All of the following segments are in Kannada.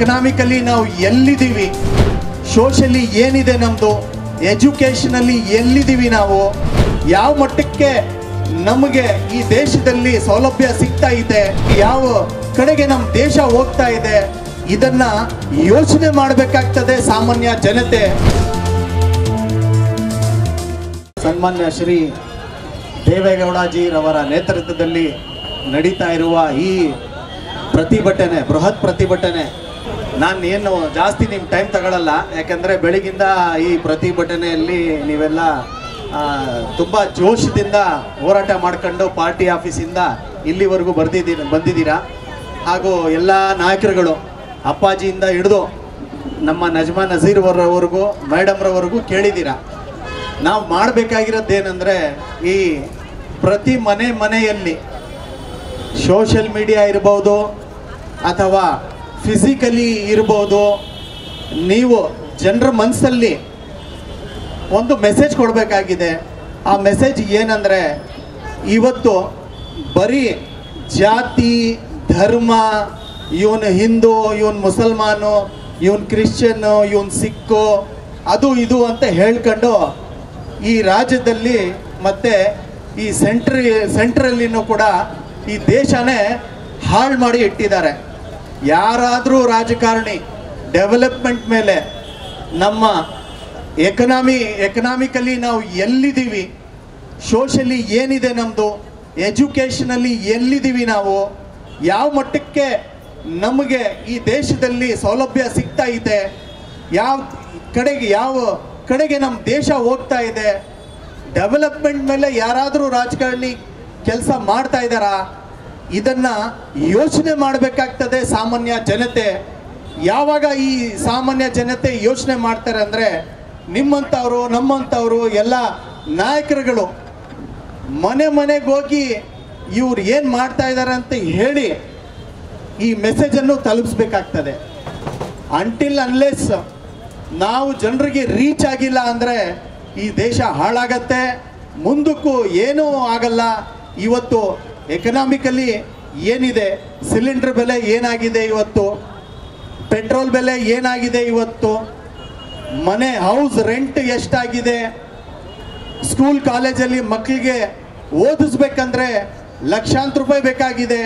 ಎಕನಾಮಿಕಲಿ ನಾವು ಎಲ್ಲಿದ್ದೀವಿ ಸೋಷಲಿ ಏನಿದೆ ನಮ್ಮದು ಎಜುಕೇಷನಲ್ಲಿ ಎಲ್ಲಿದ್ದೀವಿ ನಾವು ಯಾವ ಮಟ್ಟಕ್ಕೆ ನಮಗೆ ಈ ದೇಶದಲ್ಲಿ ಸೌಲಭ್ಯ ಸಿಗ್ತಾ ಇದೆ ಯಾವ ಕಡೆಗೆ ನಮ್ಮ ದೇಶ ಹೋಗ್ತಾ ಇದೆ ಇದನ್ನ ಯೋಚನೆ ಮಾಡಬೇಕಾಗ್ತದೆ ಸಾಮಾನ್ಯ ಜನತೆ ಸನ್ಮಾನ್ಯ ಶ್ರೀ ದೇವೇಗೌಡಜಿರವರ ನೇತೃತ್ವದಲ್ಲಿ ನಡೀತಾ ಇರುವ ಈ ಪ್ರತಿಭಟನೆ ಬೃಹತ್ ಪ್ರತಿಭಟನೆ ನಾನು ಏನು ಜಾಸ್ತಿ ನಿಮ್ಮ ಟೈಮ್ ತಗೊಳ್ಳಲ್ಲ ಯಾಕಂದರೆ ಬೆಳಗಿಂದ ಈ ಪ್ರತಿಭಟನೆಯಲ್ಲಿ ನೀವೆಲ್ಲ ತುಂಬ ಜೋಶದಿಂದ ಹೋರಾಟ ಮಾಡ್ಕೊಂಡು ಪಾರ್ಟಿ ಆಫೀಸಿಂದ ಇಲ್ಲಿವರೆಗೂ ಬರ್ದಿದ್ದೀರ ಬಂದಿದ್ದೀರಾ ಹಾಗೂ ಎಲ್ಲ ನಾಯಕರುಗಳು ಅಪ್ಪಾಜಿಯಿಂದ ಹಿಡಿದು ನಮ್ಮ ನಜ್ಮಾ ನಜೀರ್ ಅವರವರೆಗೂ ಮೇಡಮ್ರವರೆಗೂ ಕೇಳಿದ್ದೀರಾ ನಾವು ಮಾಡಬೇಕಾಗಿರೋದೇನೆಂದರೆ ಈ ಪ್ರತಿ ಮನೆ ಮನೆಯಲ್ಲಿ ಸೋಷಿಯಲ್ ಮೀಡಿಯಾ ಇರ್ಬೋದು ಅಥವಾ ಫಿಸಿಕಲಿ ಇರ್ಬೋದು ನೀವು ಜನರ ಮನಸ್ಸಲ್ಲಿ ಒಂದು ಮೆಸೇಜ್ ಕೊಡಬೇಕಾಗಿದೆ ಆ ಮೆಸೇಜ್ ಏನಂದರೆ ಇವತ್ತು ಬರೀ ಜಾತಿ ಧರ್ಮ ಇವನು ಹಿಂದೂ ಇವನು ಮುಸಲ್ಮಾನು ಇವನು ಕ್ರಿಶ್ಚಿಯನ್ನು ಇವನು ಸಿಕ್ಕು ಅದು ಇದು ಅಂತ ಹೇಳ್ಕೊಂಡು ಈ ರಾಜ್ಯದಲ್ಲಿ ಮತ್ತು ಈ ಸೆಂಟ್ರಿ ಸೆಂಟ್ರಲ್ಲಿನೂ ಕೂಡ ಈ ದೇಶನೇ ಹಾಳು ಮಾಡಿ ಇಟ್ಟಿದ್ದಾರೆ ಯಾರಾದರೂ ರಾಜಕಾರಣಿ ಡೆವಲಪ್ಮೆಂಟ್ ಮೇಲೆ ನಮ್ಮ ಎಕನಾಮಿ ಎಕನಾಮಿಕಲಿ ನಾವು ಎಲ್ಲಿದ್ದೀವಿ ಸೋಷಲಿ ಏನಿದೆ ನಮ್ಮದು ಎಜುಕೇಷನಲ್ಲಿ ಎಲ್ಲಿದ್ದೀವಿ ನಾವು ಯಾವ ಮಟ್ಟಕ್ಕೆ ನಮಗೆ ಈ ದೇಶದಲ್ಲಿ ಸೌಲಭ್ಯ ಸಿಗ್ತಾ ಇದೆ ಯಾವ ಕಡೆಗೆ ಯಾವ ಕಡೆಗೆ ನಮ್ಮ ದೇಶ ಹೋಗ್ತಾ ಇದೆ ಡೆವಲಪ್ಮೆಂಟ್ ಮೇಲೆ ಯಾರಾದರೂ ರಾಜಕಾರಣಿ ಕೆಲಸ ಮಾಡ್ತಾ ಇದ್ದಾರಾ ಇದನ್ನ ಯೋಚನೆ ಮಾಡಬೇಕಾಗ್ತದೆ ಸಾಮಾನ್ಯ ಜನತೆ ಯಾವಾಗ ಈ ಸಾಮಾನ್ಯ ಜನತೆ ಯೋಚನೆ ಮಾಡ್ತಾರೆ ಅಂದರೆ ನಿಮ್ಮಂಥವ್ರು ನಮ್ಮಂಥವ್ರು ಎಲ್ಲ ನಾಯಕರುಗಳು ಮನೆ ಮನೆಗೆ ಹೋಗಿ ಇವ್ರು ಏನು ಮಾಡ್ತಾ ಇದ್ದಾರೆ ಅಂತ ಹೇಳಿ ಈ ಮೆಸೇಜನ್ನು ತಲುಪಿಸ್ಬೇಕಾಗ್ತದೆ ಅಂಟಿಲ್ ಅನ್ಲೆಸ್ ನಾವು ಜನರಿಗೆ ರೀಚ್ ಆಗಿಲ್ಲ ಅಂದರೆ ಈ ದೇಶ ಹಾಳಾಗತ್ತೆ ಮುಂದಕ್ಕೂ ಏನೂ ಆಗಲ್ಲ ಇವತ್ತು ಎಕನಾಮಿಕಲಿ ಏನಿದೆ ಸಿಲಿಂಡರ್ ಬೆಲೆ ಏನಾಗಿದೆ ಇವತ್ತು ಪೆಟ್ರೋಲ್ ಬೆಲೆ ಏನಾಗಿದೆ ಇವತ್ತು ಮನೆ ಹೌಸ್ ರೆಂಟ್ ಎಷ್ಟಾಗಿದೆ ಸ್ಕೂಲ್ ಕಾಲೇಜಲ್ಲಿ ಮಕ್ಕಳಿಗೆ ಓದಿಸ್ಬೇಕಂದ್ರೆ ಲಕ್ಷಾಂತರ ರೂಪಾಯಿ ಬೇಕಾಗಿದೆ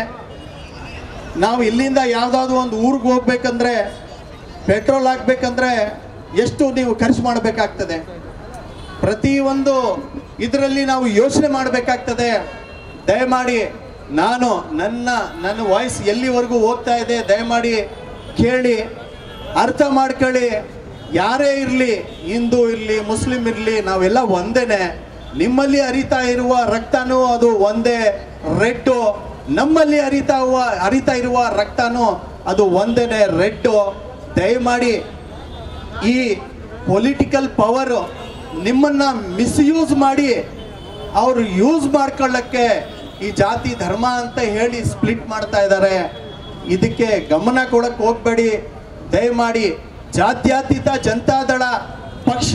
ನಾವು ಇಲ್ಲಿಂದ ಯಾವುದಾದ್ರೂ ಒಂದು ಊರಿಗೆ ಹೋಗ್ಬೇಕಂದ್ರೆ ಪೆಟ್ರೋಲ್ ಹಾಕ್ಬೇಕಂದ್ರೆ ಎಷ್ಟು ನೀವು ಖರ್ಚು ಮಾಡಬೇಕಾಗ್ತದೆ ಪ್ರತಿಯೊಂದು ಇದರಲ್ಲಿ ನಾವು ಯೋಚನೆ ಮಾಡಬೇಕಾಗ್ತದೆ ದಯಮಾಡಿ ನಾನು ನನ್ನ ನನ್ನ ವಾಯ್ಸ್ ಎಲ್ಲಿವರೆಗೂ ಹೋಗ್ತಾ ಇದೆ ದಯಮಾಡಿ ಕೇಳಿ ಅರ್ಥ ಮಾಡ್ಕೊಳ್ಳಿ ಯಾರೇ ಇರಲಿ ಹಿಂದೂ ಇರಲಿ ಮುಸ್ಲಿಂ ಇರಲಿ ನಾವೆಲ್ಲ ಒಂದೇನೆ ನಿಮ್ಮಲ್ಲಿ ಹರಿತಾ ಇರುವ ರಕ್ತನೂ ಅದು ಒಂದೇ ರೆಡ್ಡು ನಮ್ಮಲ್ಲಿ ಹರಿತಾ ಇರುವ ಹರಿತಾ ಇರುವ ರಕ್ತನೂ ಅದು ಒಂದೇನೆ ರೆಡ್ಡು ದಯಮಾಡಿ ಈ ಪೊಲಿಟಿಕಲ್ ಪವರು ನಿಮ್ಮನ್ನ ಮಿಸ್ಯೂಸ್ ಮಾಡಿ ಅವರು ಯೂಸ್ ಮಾಡ್ಕೊಳ್ಳಕ್ಕೆ ಈ ಜಾತಿ ಧರ್ಮ ಅಂತ ಹೇಳಿ ಸ್ಪ್ಲಿಟ್ ಮಾಡ್ತಾ ಇದ್ದಾರೆ ಇದಕ್ಕೆ ಗಮನ ಕೊಡಕ್ಕೆ ಹೋಗ್ಬೇಡಿ ದಯಮಾಡಿ ಜಾತ್ಯತೀತ ಜನತಾದಳ ಪಕ್ಷ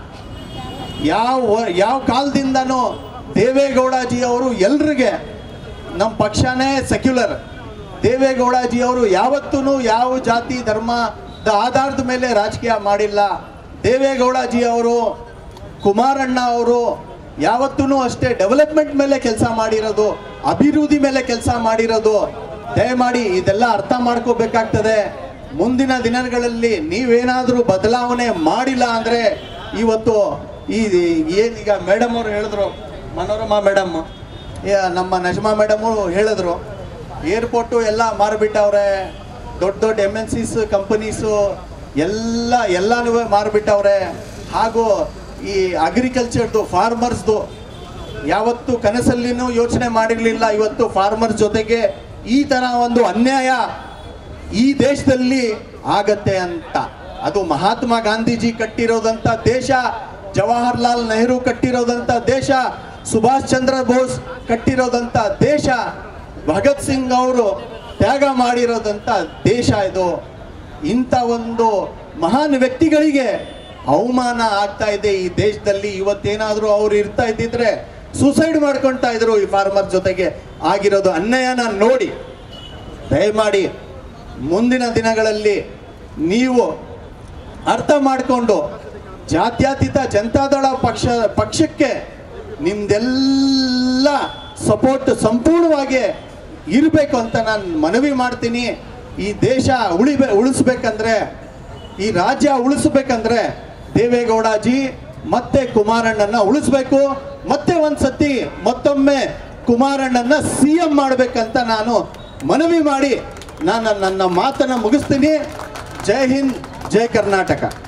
ಯಾವ ಯಾವ ಕಾಲದಿಂದನೂ ದೇವೇಗೌಡಜಿ ಅವರು ಎಲ್ರಿಗೆ ನಮ್ಮ ಪಕ್ಷನೇ ಸೆಕ್ಯುಲರ್ ದೇವೇಗೌಡಜಿ ಅವರು ಯಾವತ್ತೂ ಯಾವ ಜಾತಿ ಧರ್ಮದ ಆಧಾರದ ಮೇಲೆ ರಾಜಕೀಯ ಮಾಡಿಲ್ಲ ದೇವೇಗೌಡಜಿ ಅವರು ಕುಮಾರಣ್ಣ ಅವರು ಯಾವತ್ತೂ ಅಷ್ಟೇ ಡೆವಲಪ್ಮೆಂಟ್ ಮೇಲೆ ಕೆಲಸ ಮಾಡಿರೋದು ಅಭಿವೃದ್ಧಿ ಮೇಲೆ ಕೆಲಸ ಮಾಡಿರೋದು ದಯಮಾಡಿ ಇದೆಲ್ಲ ಅರ್ಥ ಮಾಡ್ಕೋಬೇಕಾಗ್ತದೆ ಮುಂದಿನ ದಿನಗಳಲ್ಲಿ ನೀವೇನಾದರೂ ಬದಲಾವಣೆ ಮಾಡಿಲ್ಲ ಅಂದರೆ ಇವತ್ತು ಈ ಏನೀಗ ಮೇಡಮ್ ಅವರು ಹೇಳಿದ್ರು ಮನೋರಮಾ ಮೇಡಮ್ ನಮ್ಮ ನಜ್ಮಾ ಮೇಡಮು ಹೇಳಿದ್ರು ಏರ್ಪೋರ್ಟು ಎಲ್ಲ ಮಾರಿಬಿಟ್ಟವ್ರೆ ದೊಡ್ಡ ದೊಡ್ಡ ಎಮ್ ಎನ್ ಸಿಸ್ ಕಂಪನೀಸು ಎಲ್ಲ ಎಲ್ಲನೂ ಮಾರಿಬಿಟ್ಟವ್ರೆ ಹಾಗೂ ಈ ಅಗ್ರಿಕಲ್ಚರ್ದು ಫಾರ್ಮರ್ಸ್ದು ಯಾವತ್ತು ಕನಸಲ್ಲಿನೂ ಯೋಚನೆ ಮಾಡಿರಲಿಲ್ಲ ಇವತ್ತು ಫಾರ್ಮರ್ಸ್ ಜೊತೆಗೆ ಈ ಥರ ಒಂದು ಅನ್ಯಾಯ ಈ ದೇಶದಲ್ಲಿ ಆಗತ್ತೆ ಅಂತ ಅದು ಮಹಾತ್ಮ ಗಾಂಧೀಜಿ ಕಟ್ಟಿರೋದಂಥ ದೇಶ ಜವಾಹರ್ಲಾಲ್ ನೆಹರು ಕಟ್ಟಿರೋದಂಥ ದೇಶ ಸುಭಾಷ್ ಚಂದ್ರ ಬೋಸ್ ಕಟ್ಟಿರೋದಂಥ ದೇಶ ಭಗತ್ ಸಿಂಗ್ ಅವರು ತ್ಯಾಗ ಮಾಡಿರೋದಂಥ ದೇಶ ಇದು ಇಂಥ ಒಂದು ಮಹಾನ್ ವ್ಯಕ್ತಿಗಳಿಗೆ ಅವಮಾನ ಆಗ್ತಾ ಇದೆ ಈ ದೇಶದಲ್ಲಿ ಇವತ್ತೇನಾದರೂ ಅವ್ರು ಇರ್ತಾ ಇದ್ದಿದ್ರೆ ಸೂಸೈಡ್ ಮಾಡ್ಕೊಳ್ತಾ ಇದ್ರು ಈ ಫಾರ್ಮರ್ ಜೊತೆಗೆ ಆಗಿರೋದು ಅನ್ಯಾಯನ ನೋಡಿ ದಯಮಾಡಿ ಮುಂದಿನ ದಿನಗಳಲ್ಲಿ ನೀವು ಅರ್ಥ ಮಾಡಿಕೊಂಡು ಜಾತ್ಯತೀತ ಜನತಾದಳ ಪಕ್ಷ ಪಕ್ಷಕ್ಕೆ ನಿಮ್ದೆಲ್ಲ ಸಪೋರ್ಟ್ ಸಂಪೂರ್ಣವಾಗಿ ಇರಬೇಕು ಅಂತ ನಾನು ಮನವಿ ಮಾಡ್ತೀನಿ ಈ ದೇಶ ಉಳಿಬೇ ಉಳಿಸ್ಬೇಕಂದ್ರೆ ಈ ರಾಜ್ಯ ಉಳಿಸ್ಬೇಕಂದ್ರೆ ದೇವೇಗೌಡಜಿ ಮತ್ತೆ ಕುಮಾರಣ್ಣನ ಉಳಿಸ್ಬೇಕು ಮತ್ತೆ ಒಂದ್ಸತಿ ಮತ್ತೊಮ್ಮೆ ಕುಮಾರಣ್ಣನ ಸಿ ಎಂ ಮಾಡಬೇಕಂತ ನಾನು ಮನವಿ ಮಾಡಿ ನಾನು ನನ್ನ ಮಾತನ್ನು ಮುಗಿಸ್ತೀನಿ ಜೈ ಹಿಂದ್ ಜೈ ಕರ್ನಾಟಕ